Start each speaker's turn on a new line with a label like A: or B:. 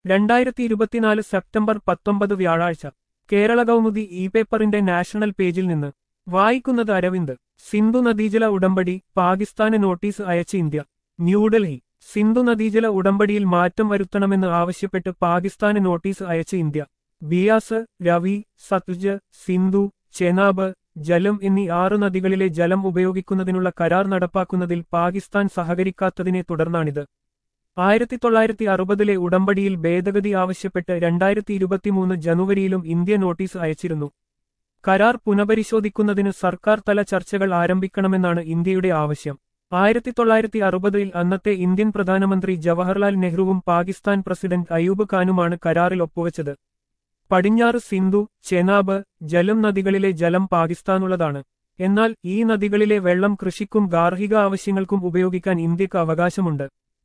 A: രണ്ടായിരത്തി ഇരുപത്തിനാല് സെപ്റ്റംബർ പത്തൊമ്പത് വ്യാഴാഴ്ച കേരള കൗമുദി ഇ പേപ്പറിന്റെ നാഷണൽ പേജിൽ നിന്ന് വായിക്കുന്നത് അരവിന്ദ് സിന്ധു നദീജല ഉടമ്പടി പാകിസ്ഥാന് നോട്ടീസ് അയച്ച് ഇന്ത്യ ന്യൂഡൽഹി സിന്ധു നദീജല ഉടമ്പടിയിൽ മാറ്റം വരുത്തണമെന്ന് ആവശ്യപ്പെട്ട് പാകിസ്ഥാന് നോട്ടീസ് അയച്ച് ഇന്ത്യ ബിയാസ് രവി സത്ലജ് സിന്ധു ചെനാബ് ജലം എന്നീ ആറ് നദികളിലെ ജലം ഉപയോഗിക്കുന്നതിനുള്ള കരാർ നടപ്പാക്കുന്നതിൽ പാകിസ്ഥാൻ സഹകരിക്കാത്തതിനെ തുടർന്നാണിത് ആയിരത്തി തൊള്ളായിരത്തി അറുപതിലെ ഉടമ്പടിയിൽ ഭേദഗതി ആവശ്യപ്പെട്ട് രണ്ടായിരത്തി ഇരുപത്തിമൂന്ന് ജനുവരിയിലും ഇന്ത്യ നോട്ടീസ് അയച്ചിരുന്നു കരാർ പുനഃപരിശോധിക്കുന്നതിന് സർക്കാർ തല ചർച്ചകൾ ആരംഭിക്കണമെന്നാണ് ഇന്ത്യയുടെ ആവശ്യം ആയിരത്തി തൊള്ളായിരത്തി അറുപതിൽ അന്നത്തെ ഇന്ത്യൻ പ്രധാനമന്ത്രി ജവഹർലാൽ നെഹ്റുവും പാകിസ്ഥാൻ പ്രസിഡന്റ് അയൂബ് ഖാനുമാണ് കരാറിൽ ഒപ്പുവച്ചത് പടിഞ്ഞാറ് സിന്ധു ചെനാബ് ജലം നദികളിലെ ജലം പാകിസ്ഥാനുള്ളതാണ് എന്നാൽ ഈ നദികളിലെ വെള്ളം കൃഷിക്കും ഗാർഹിക ആവശ്യങ്ങൾക്കും ഉപയോഗിക്കാൻ ഇന്ത്യക്ക് അവകാശമുണ്ട്